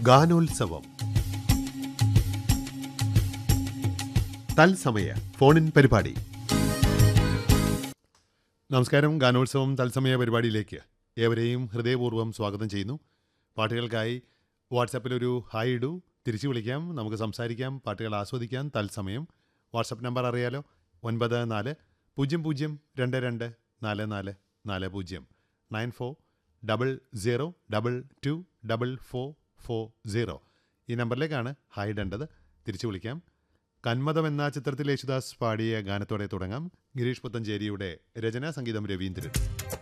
ഗാനോത്സവം തത്സമയ ഫോണിൻ പരിപാടി നമസ്കാരം ഗാനോത്സവം തത്സമയ പരിപാടിയിലേക്ക് ഏവരെയും ഹൃദയപൂർവ്വം സ്വാഗതം ചെയ്യുന്നു പാട്ടുകൾക്കായി വാട്സാപ്പിൽ ഒരു ഹായ് ഇടൂ തിരിച്ചു വിളിക്കാം നമുക്ക് സംസാരിക്കാം പാട്ടുകൾ ആസ്വദിക്കാം തത്സമയം വാട്സപ്പ് നമ്പർ അറിയാലോ ഒൻപത് നാല് പൂജ്യം പൂജ്യം രണ്ട് രണ്ട് നാല് നാല് നാല് പൂജ്യം nine four double zero double two double four four zero ഈ നമ്പറിലേക്കാണ് ഹായ് ഇടേണ്ടത് തിരിച്ചു വിളിക്കാം കന്മതം എന്ന ചിത്രത്തിൽ യേശുദാസ് പാടിയ ഗാനത്തോടെ തുടങ്ങാം ഗിരീഷ് പുത്തഞ്ചേരിയുടെ രചനാ സംഗീതം രവീന്ദ്രൻ